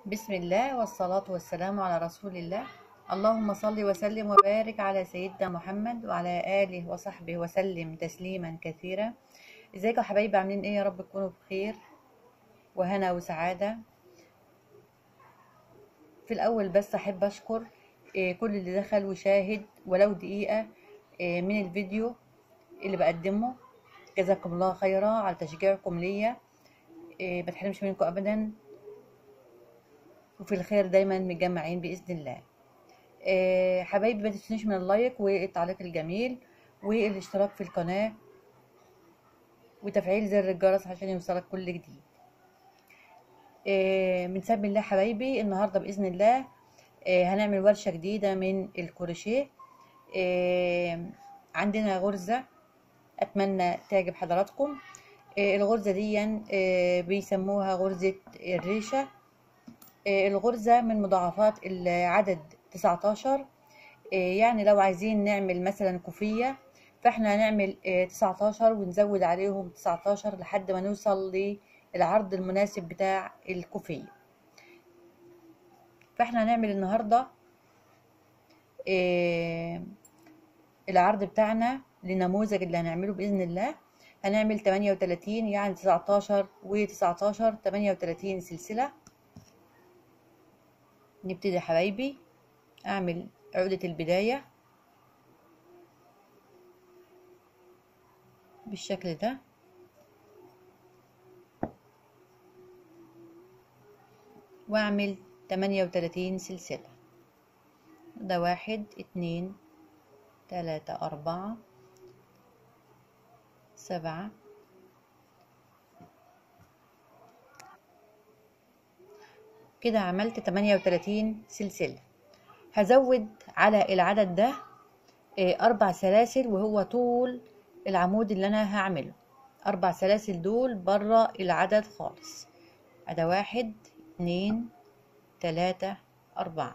بسم الله والصلاة والسلام على رسول الله اللهم صل وسلم وبارك على سيدنا محمد وعلى آله وصحبه وسلم تسليما كثيرا ازيكم يا حبايبي عاملين ايه يا رب تكونوا بخير وهنا وسعادة في الأول بس أحب أشكر إيه، كل اللي دخل وشاهد ولو دقيقة إيه، من الفيديو اللي بقدمه جزاكم الله خيرا على تشجيعكم ليا إيه، ما تحرمش منكم أبدا وفي الخير دايما متجمعين بإذن الله آه، حبايبي ما تنسونيش من اللايك والتعليق الجميل والاشتراك في القناة وتفعيل زر الجرس عشان يوصلك كل جديد آه، من سبب الله حبايبي النهاردة بإذن الله آه، هنعمل ورشة جديدة من الكروشيه آه، عندنا غرزة أتمنى تعجب حضراتكم آه، الغرزة دي آه، بيسموها غرزة الريشة آه، الغرزة من مضاعفات العدد 19 آه، يعني لو عايزين نعمل مثلا كوفية فاحنا هنعمل آه، 19 ونزود عليهم 19 لحد ما نوصل للعرض المناسب بتاع الكوفية فاحنا هنعمل النهاردة آه، العرض بتاعنا للنموذج اللي هنعمله بإذن الله هنعمل 38 يعني 19 و19 38 سلسلة نبتدي يا حبايبي اعمل عقدة البداية بالشكل ده واعمل تمانية وتلاتين سلسلة ده واحد اتنين تلاتة اربعة سبعة كده عملت 38 سلسلة هزود على العدد ده آه، أربع سلاسل وهو طول العمود اللي أنا هعمله أربع سلاسل دول برا العدد خالص أدا واحد اتنين تلاتة أربعة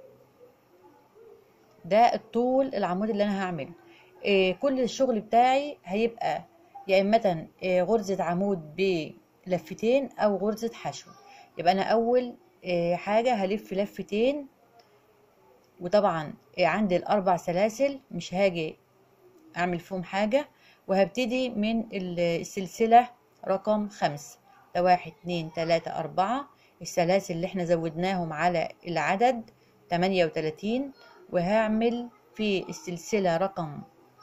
ده الطول العمود اللي أنا هعمله آه، كل الشغل بتاعي هيبقى يا إما آه، غرزة عمود بلفتين أو غرزة حشو يبقى أنا أول آه، حاجة هلف لفتين وطبعا آه، عندي الأربع سلاسل مش هاجي أعمل فيهم حاجة وهبتدي من ال- السلسلة رقم خمسة ده واحد اتنين تلاتة أربعة السلاسل اللي احنا زودناهم على العدد تمانية وتلاتين وهعمل في السلسلة رقم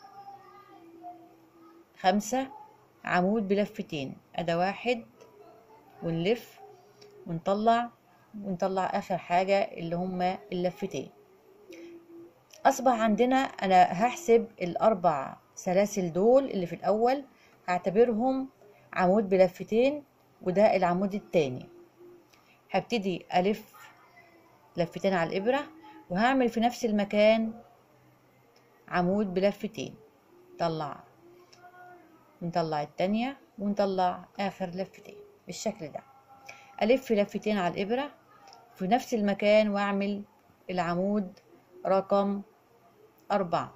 خمسة عمود بلفتين أدا واحد ونلف ونطلع ونطلع اخر حاجة اللي هما اللفتين اصبح عندنا انا هحسب الاربع سلاسل دول اللي في الاول هعتبرهم عمود بلفتين وده العمود التاني هبتدي الف لفتين على الابرة وهعمل في نفس المكان عمود بلفتين طلع نطلع التانية ونطلع اخر لفتين بالشكل ده ألف لفتين على الإبرة في نفس المكان وأعمل العمود رقم أربعة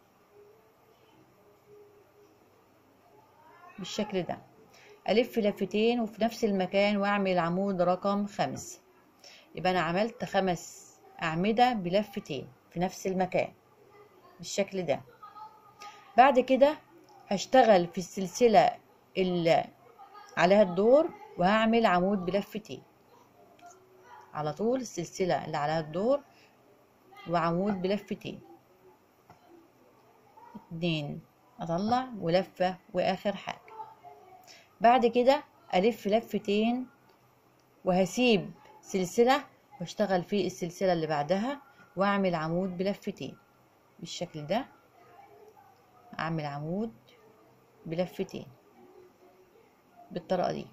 بالشكل ده ألف لفتين وفي نفس المكان وأعمل العمود رقم خمس يبقى أنا عملت خمس أعمدة بلفتين في نفس المكان بالشكل ده بعد كده هشتغل في السلسلة اللي عليها الدور وهعمل عمود بلفتين على طول السلسلة اللي عليها الدور وعمود بلفتين اتنين اطلع ولفة واخر حاجة بعد كده الف لفتين وهسيب سلسلة واشتغل في السلسلة اللي بعدها واعمل عمود بلفتين بالشكل ده اعمل عمود بلفتين بالطريقة دي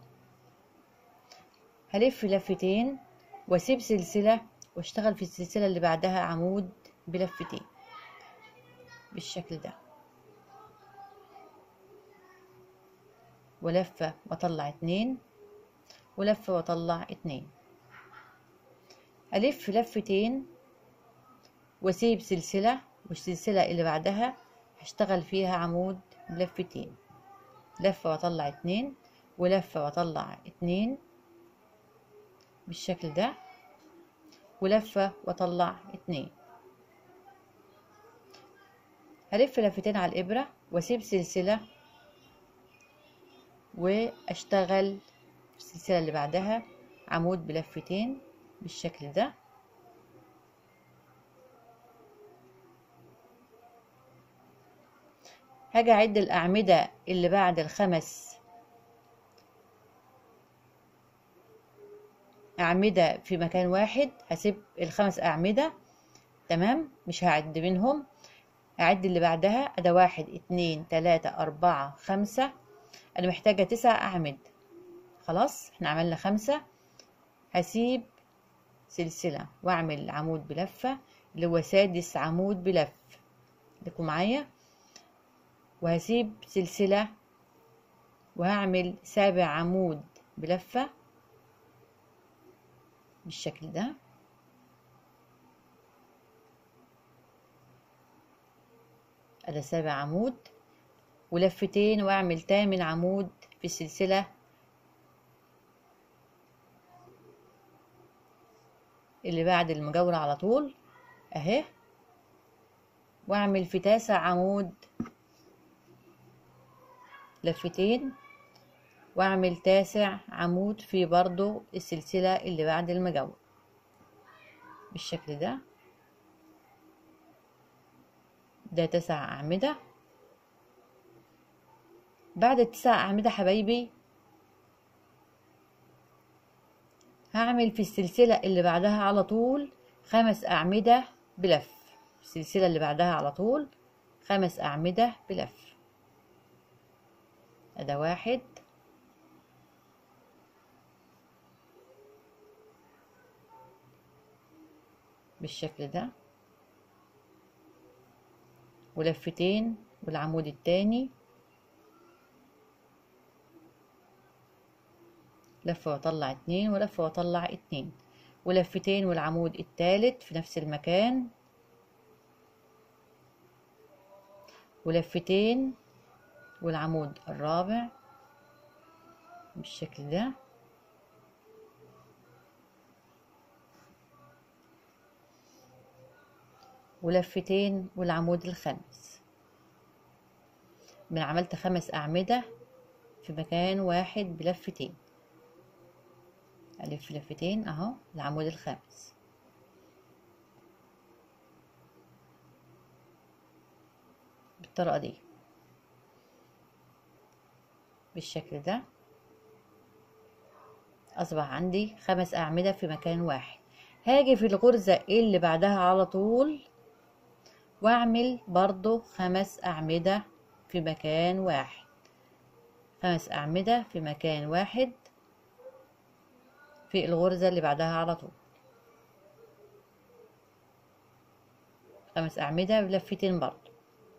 هلف لفتين واسيب سلسلة واشتغل في السلسلة اللي بعدها عمود بلفتين بالشكل ده ولفة واطلع اتنين ولفة واطلع اتنين الف لفتين واسيب سلسلة والسلسلة اللي بعدها هشتغل فيها عمود بلفتين لفة واطلع اتنين ولفة واطلع اتنين بالشكل ده ولفة واطلع اتنين هلف لفتين على الإبرة واسيب سلسلة واشتغل السلسلة اللي بعدها عمود بلفتين بالشكل ده هاجي اعد الاعمدة اللي بعد الخمس أعمدة في مكان واحد هسيب الخمس أعمدة تمام مش هعد منهم هعد اللي بعدها أدا واحد اتنين تلاتة أربعة خمسة أنا محتاجة تسع أعمدة خلاص احنا عملنا خمسة هسيب سلسلة وأعمل عمود بلفة اللي هو سادس عمود بلف لكم معايا وهسيب سلسلة وهعمل سابع عمود بلفة بالشكل ده ادي سابع عمود ولفتين واعمل تامن عمود في السلسلة اللي بعد المجاورة على طول اهي واعمل في تاسع عمود لفتين واعمل تاسع عمود في برضو السلسلة اللي بعد المجاور بالشكل ده ده تسع أعمدة بعد التسع أعمدة حبايبي هعمل في السلسلة اللي بعدها على طول خمس أعمدة بلف السلسلة اللي بعدها على طول خمس أعمدة بلف أدا واحد بالشكل ده ولفتين والعمود التاني لفة واطلع اتنين ولفة واطلع اتنين ولفتين والعمود التالت في نفس المكان ولفتين والعمود الرابع بالشكل ده ولفتين والعمود الخامس من عملت خمس أعمدة في مكان واحد بلفتين ألف لفتين أهو العمود الخامس بالطريقة دي بالشكل ده أصبح عندي خمس أعمدة في مكان واحد هاجي في الغرزة اللي بعدها على طول واعمل برضو خمس أعمدة في مكان واحد خمس أعمدة في مكان واحد في الغرزة اللي بعدها على طول خمس أعمدة بلفتين برضو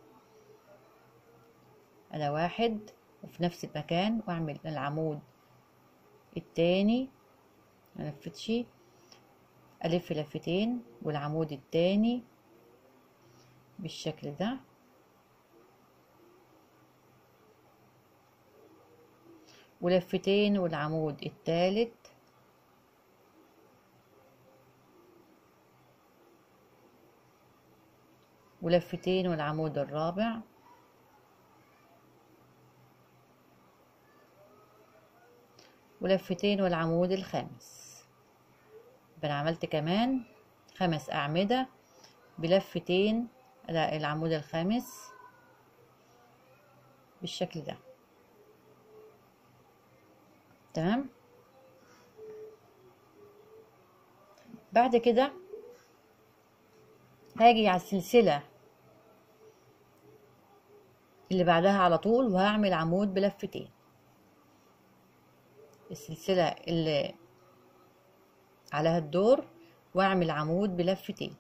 أنا واحد وفي نفس المكان وأعمل العمود التاني ملفتش ألف لفتين والعمود التاني بالشكل ده ولفتين والعمود التالت ولفتين والعمود الرابع ولفتين والعمود الخامس انا عملت كمان خمس أعمدة بلفتين على العمود الخامس بالشكل ده تمام بعد كده هاجي على السلسلة اللي بعدها على طول وهعمل عمود بلفتين السلسلة اللي عليها الدور واعمل عمود بلفتين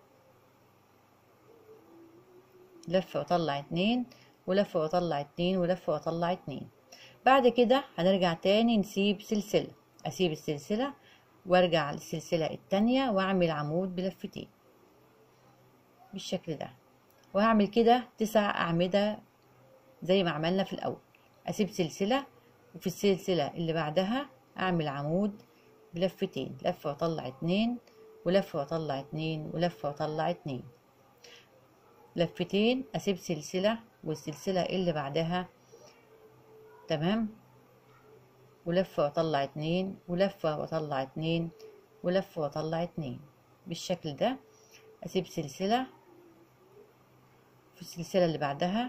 لفة واطلع اتنين ولفة واطلع اتنين ولفة واطلع اتنين بعد كده هنرجع تاني نسيب سلسلة اسيب السلسلة وارجع للسلسلة التانية واعمل عمود بلفتين بالشكل ده وهعمل كده تسع اعمدة زي ما عملنا في الاول اسيب سلسلة وفي السلسلة اللي بعدها اعمل عمود بلفتين لفة واطلع اتنين ولفة واطلع اتنين ولفة واطلع اتنين لفتين اسيب سلسلة والسلسلة اللي بعدها تمام ولفة واطلع اتنين ولفة واطلع اتنين ولفة واطلع اتنين بالشكل ده اسيب سلسلة في السلسلة اللي بعدها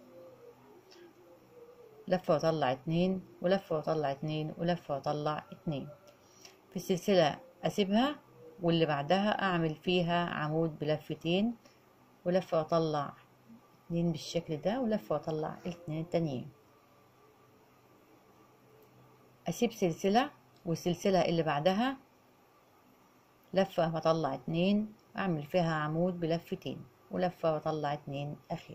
لفة واطلع اتنين ولفة واطلع اتنين ولفة واطلع اتنين في السلسلة اسيبها واللي بعدها اعمل فيها عمود بلفتين ولفة واطلع اتنين بالشكل ده ولفة واطلع الاتنين التانيين اسيب سلسلة والسلسلة اللي بعدها لفة واطلع اتنين اعمل فيها عمود بلفتين ولفة واطلع اتنين اخير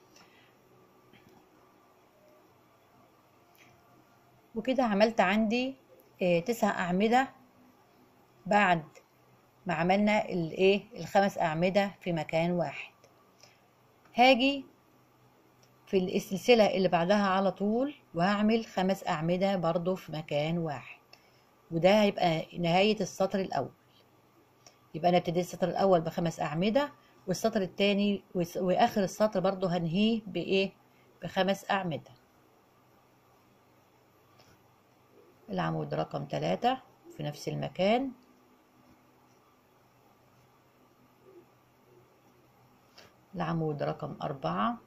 وكده عملت عندي اه تسع اعمدة بعد ما عملنا الايه الخمس اعمدة في مكان واحد هاجي في السلسلة اللي بعدها على طول وهعمل خمس أعمدة برضو في مكان واحد وده هيبقى نهاية السطر الأول يبقى أنا ابتديت السطر الأول بخمس أعمدة والسطر التاني وآخر السطر برضو هنهيه بإيه بخمس أعمدة العمود رقم تلاتة في نفس المكان العمود رقم أربعة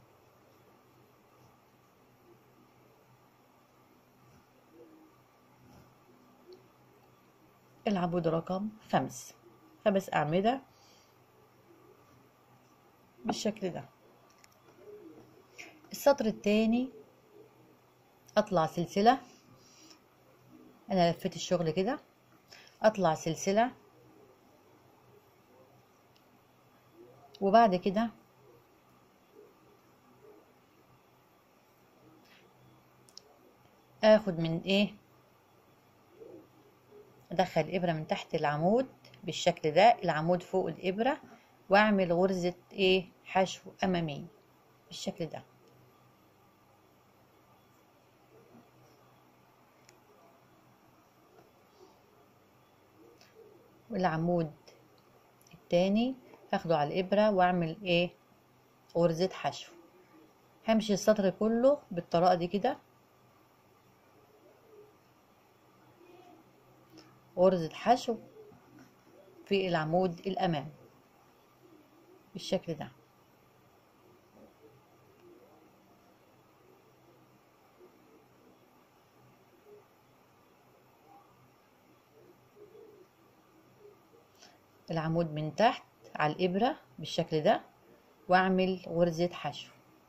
العمود رقم خمس خمس أعمدة بالشكل ده السطر التاني أطلع سلسلة أنا لفيت الشغل كده أطلع سلسلة وبعد كده اخد من ايه ادخل الابرة من تحت العمود بالشكل ده العمود فوق الابرة واعمل غرزة ايه حشو امامي بالشكل ده والعمود التاني هاخده على الابرة واعمل ايه غرزة حشو همشي السطر كله بالطريقة دي كده غرزة حشو في العمود الأمام بالشكل ده العمود من تحت على الإبرة بالشكل ده وأعمل غرزة حشو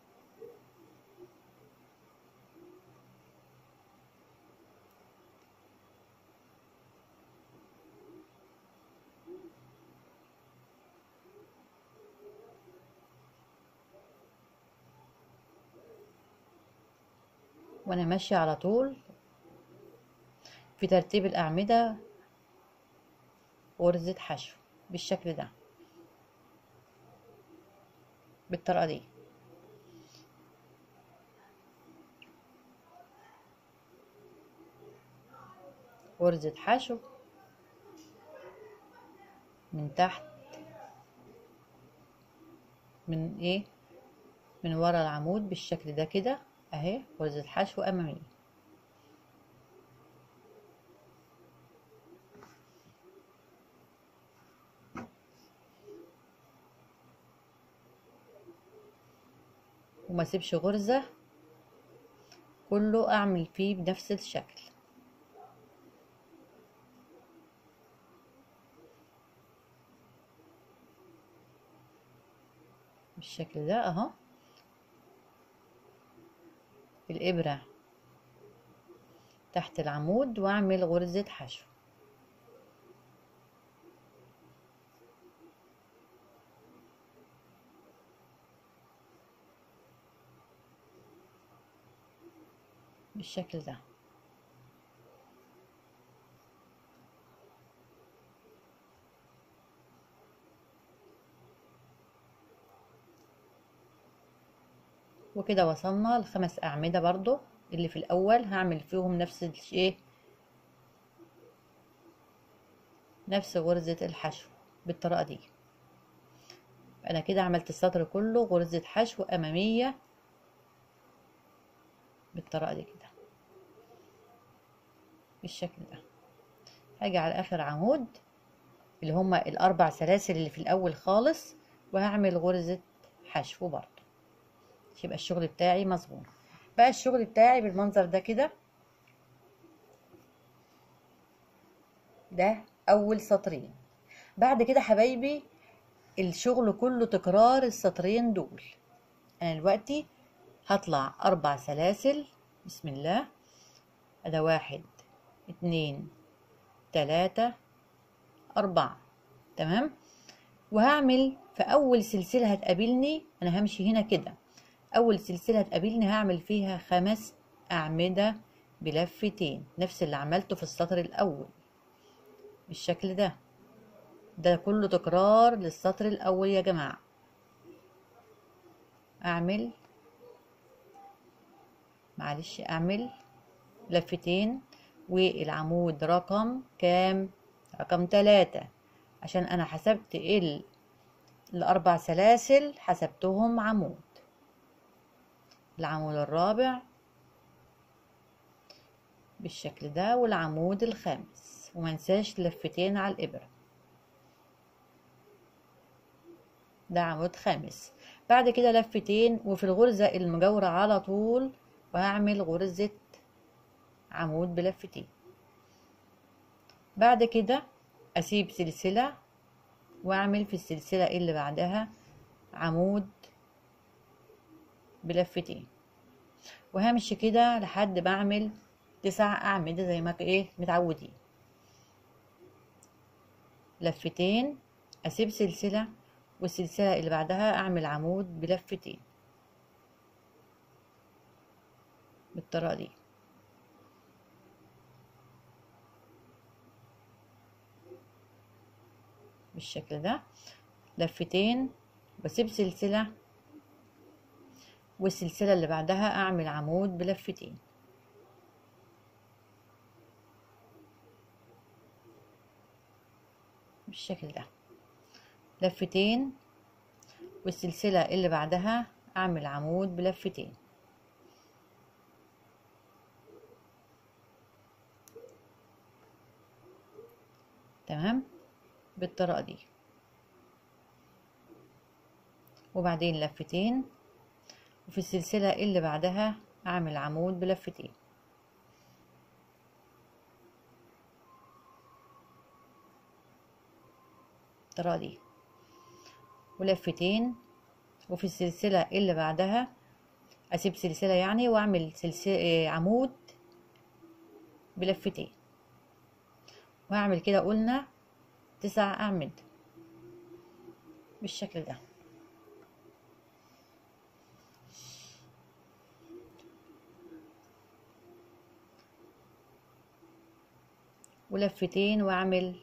وانا ماشية على طول في ترتيب الأعمدة غرزة حشو بالشكل ده بالطريقة دي غرزة حشو من تحت من ايه من ورا العمود بالشكل ده كده اهي غرزة حشو امامية وما سيبش غرزة كله اعمل فيه بنفس الشكل بالشكل ده اهو الإبرة تحت العمود واعمل غرزة حشو بالشكل ده وكده وصلنا لخمس أعمدة برضو اللي في الأول هعمل فيهم نفس الشيء نفس غرزة الحشو بالطريقة دي انا كده عملت السطر كله غرزة حشو امامية بالطريقة دي كده بالشكل ده هاجي على اخر عمود اللي هما الاربع سلاسل اللي في الاول خالص وهعمل غرزة حشو برضه يبقى الشغل بتاعي مظبوط بقى الشغل بتاعي بالمنظر ده كده ده اول سطرين بعد كده حبايبي الشغل كله تكرار السطرين دول انا دلوقتي هطلع اربع سلاسل بسم الله ده واحد اتنين تلاتة اربعة تمام وهعمل في اول سلسلة هتقابلني انا همشي هنا كده اول سلسلة هتقابلني هعمل فيها خمس اعمدة بلفتين نفس اللي عملته في السطر الاول بالشكل ده ده كله تكرار للسطر الاول يا جماعة اعمل معلش اعمل لفتين والعمود رقم كام رقم تلاتة عشان انا حسبت ال الاربع سلاسل حسبتهم عمود العمود الرابع بالشكل ده والعمود الخامس ومنساش لفتين على الابره ده عمود خامس بعد كده لفتين وفي الغرزة المجاورة على طول وهعمل غرزة عمود بلفتين بعد كده اسيب سلسلة واعمل في السلسلة اللي بعدها عمود بلفتين وهمشي كده لحد ما اعمل تسع اعمدة زي ما ايه متعودين لفتين اسيب سلسلة والسلسلة اللي بعدها اعمل عمود بلفتين بالطريقة دي بالشكل ده لفتين بسيب سلسلة والسلسلة اللي بعدها اعمل عمود بلفتين بالشكل ده لفتين والسلسلة اللي بعدها اعمل عمود بلفتين تمام بالطريقة دي وبعدين لفتين وفي السلسلة اللي بعدها اعمل عمود بلفتين الطريقة دي ولفتين وفي السلسلة اللي بعدها اسيب سلسلة يعني واعمل سلسلة عمود بلفتين وهعمل كده قلنا تسع اعمد بالشكل ده ولفتين واعمل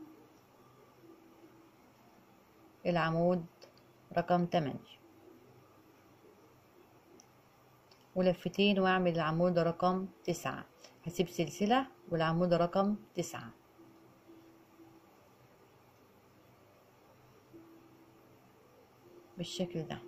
العمود رقم تمانية ولفتين واعمل العمود رقم تسعة هسيب سلسلة والعمود رقم تسعة بالشكل ده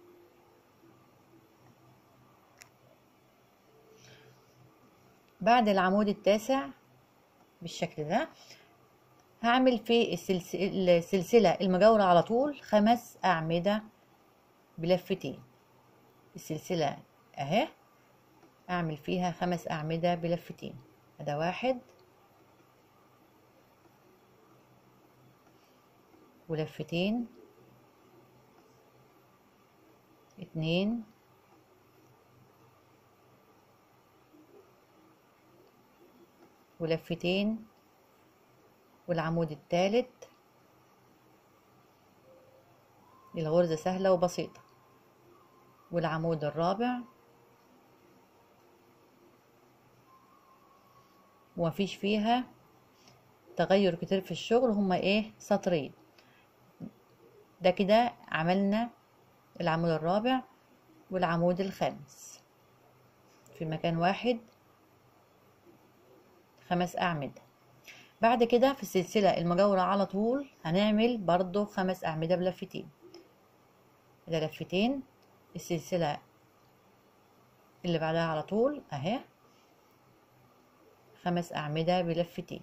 بعد العمود التاسع بالشكل ده هعمل في السلسلة المجاورة على طول خمس أعمدة بلفتين السلسلة أهي أعمل فيها خمس أعمدة بلفتين ده واحد ولفتين اتنين ولفتين والعمود الثالث الغرزة سهلة وبسيطة والعمود الرابع ومفيش فيها تغير كتير في الشغل هما ايه سطرين ده كده عملنا العمود الرابع والعمود الخامس في مكان واحد خمس أعمدة بعد كده في السلسلة المجاورة على طول هنعمل برضو خمس أعمدة بلفتين ده لفتين السلسلة اللي بعدها على طول اهي خمس أعمدة بلفتين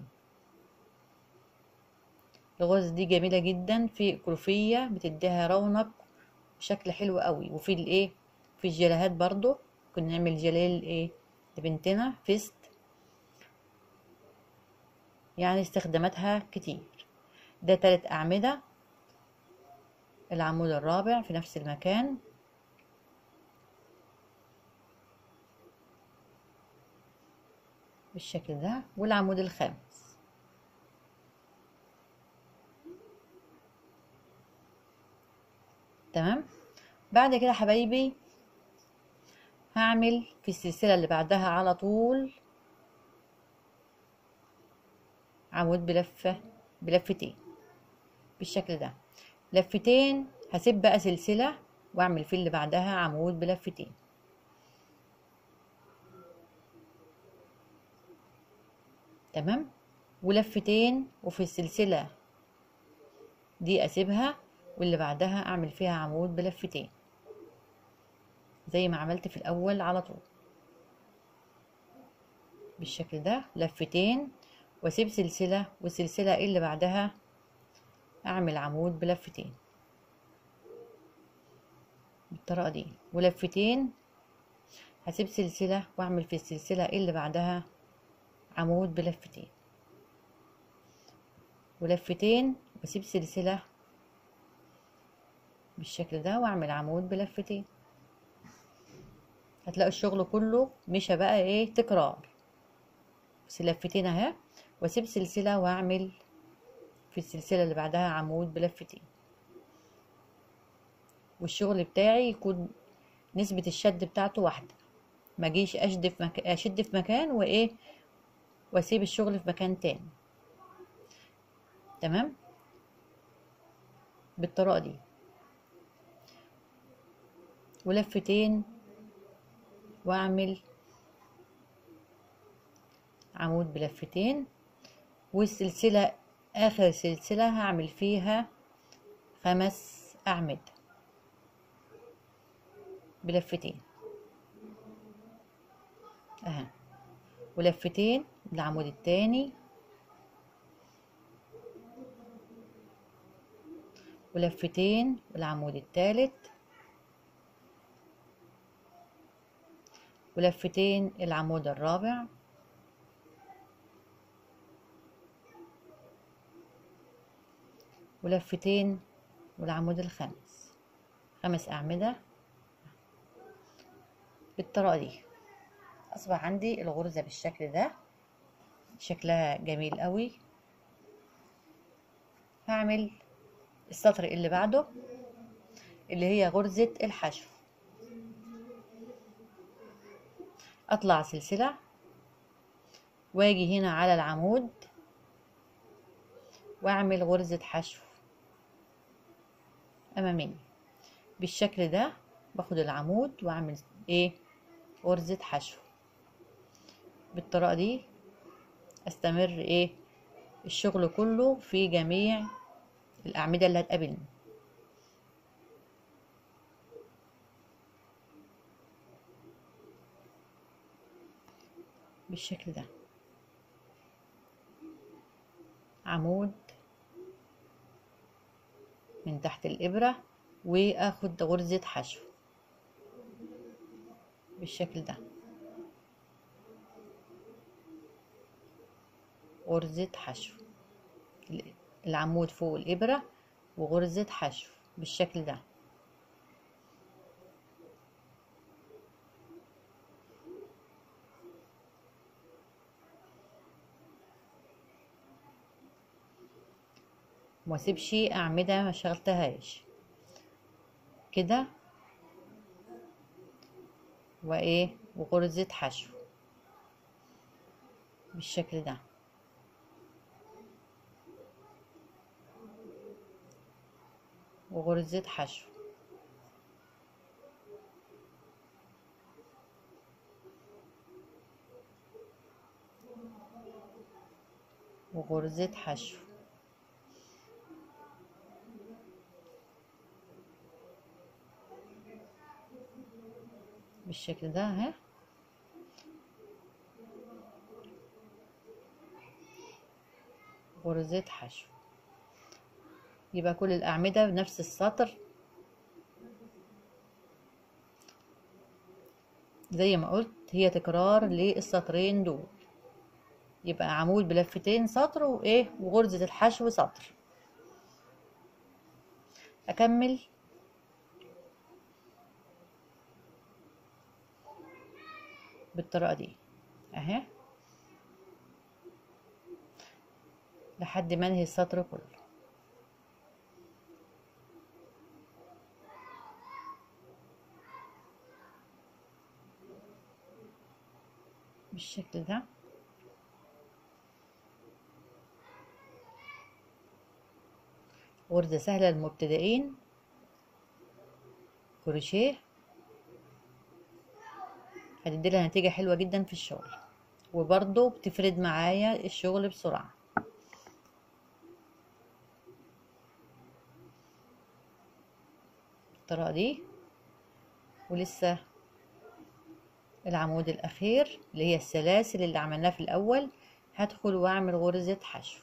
الغرز دي جميلة جدا في كروفية بتديها رونق بشكل حلو قوي وفي الايه في الجلهات برضو كنا نعمل جلال ايه لبنتنا فيست يعني استخداماتها كتير ده تلات أعمدة العمود الرابع في نفس المكان بالشكل ده والعمود الخامس تمام بعد كده حبايبي هعمل في السلسلة اللي بعدها على طول عمود بلفة بلفتين بالشكل ده لفتين هسيب بقى سلسلة واعمل في اللي بعدها عمود بلفتين تمام ولفتين وفي السلسلة دي اسيبها واللي بعدها اعمل فيها عمود بلفتين زي ما عملت في الاول على طول بالشكل ده لفتين واسيب سلسلة والسلسلة اللي بعدها اعمل عمود بلفتين بالطريقة دي ولفتين هسيب سلسلة واعمل في السلسلة اللي بعدها عمود بلفتين ولفتين واسيب سلسلة بالشكل ده واعمل عمود بلفتين هتلاقوا الشغل كله مشى بقى ايه تكرار بس لفتين اهي واسيب سلسلة واعمل في السلسلة اللي بعدها عمود بلفتين والشغل بتاعي يكون نسبة الشد بتاعته واحدة ما اجيش اشد في مكان اشد في مكان وايه واسيب الشغل في مكان تاني تمام بالطريقة دي ولفتين واعمل عمود بلفتين والسلسلة اخر سلسلة هعمل فيها خمس اعمدة بلفتين اها ولفتين العمود التاني ولفتين والعمود التالت ولفتين العمود الرابع ولفتين والعمود الخامس خمس أعمدة بالطريقة دي أصبح عندي الغرزة بالشكل ده شكلها جميل قوي هعمل السطر اللي بعده اللي هي غرزة الحشو اطلع سلسلة واجي هنا على العمود واعمل غرزة حشو امامية بالشكل ده باخد العمود واعمل ايه غرزة حشو بالطريقة دي استمر ايه الشغل كله في جميع الاعمدة اللي هتقابلني بالشكل ده عمود من تحت الإبرة وآخد غرزة حشو بالشكل ده غرزة حشو العمود فوق الإبرة وغرزة حشو بالشكل ده واسيبش اعمده ما شغلتهاش كده وايه وغرزة حشو بالشكل ده وغرزة حشو غرزة حشو بالشكل ده اهي غرزة حشو يبقى كل الأعمدة بنفس السطر زي ما قلت هي تكرار للسطرين دول يبقى عمود بلفتين سطر وايه وغرزة الحشو سطر اكمل بالطريقة دي اهي لحد ما انهي السطر كله بالشكل ده غرزة سهلة للمبتدئين كروشيه هتديلها نتيجة حلوة جدا في الشغل وبرضو بتفرد معايا الشغل بسرعة بالطريقة دي ولسه العمود الأخير اللي هي السلاسل اللي عملناه في الأول هدخل وأعمل غرزة حشو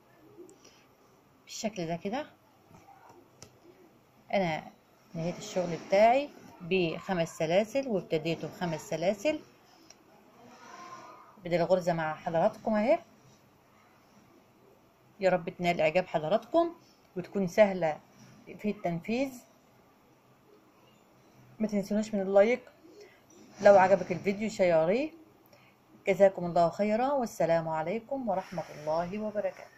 بالشكل ده كده أنا نهيت الشغل بتاعي بخمس سلاسل وابتديته بخمس سلاسل بدي الغرزة مع حضراتكم اهي يا رب تنال إعجاب حضراتكم وتكون سهلة في التنفيذ ما تنسوناش من اللايك لو عجبك الفيديو شيريه جزاكم الله خيرا والسلام عليكم ورحمة الله وبركاته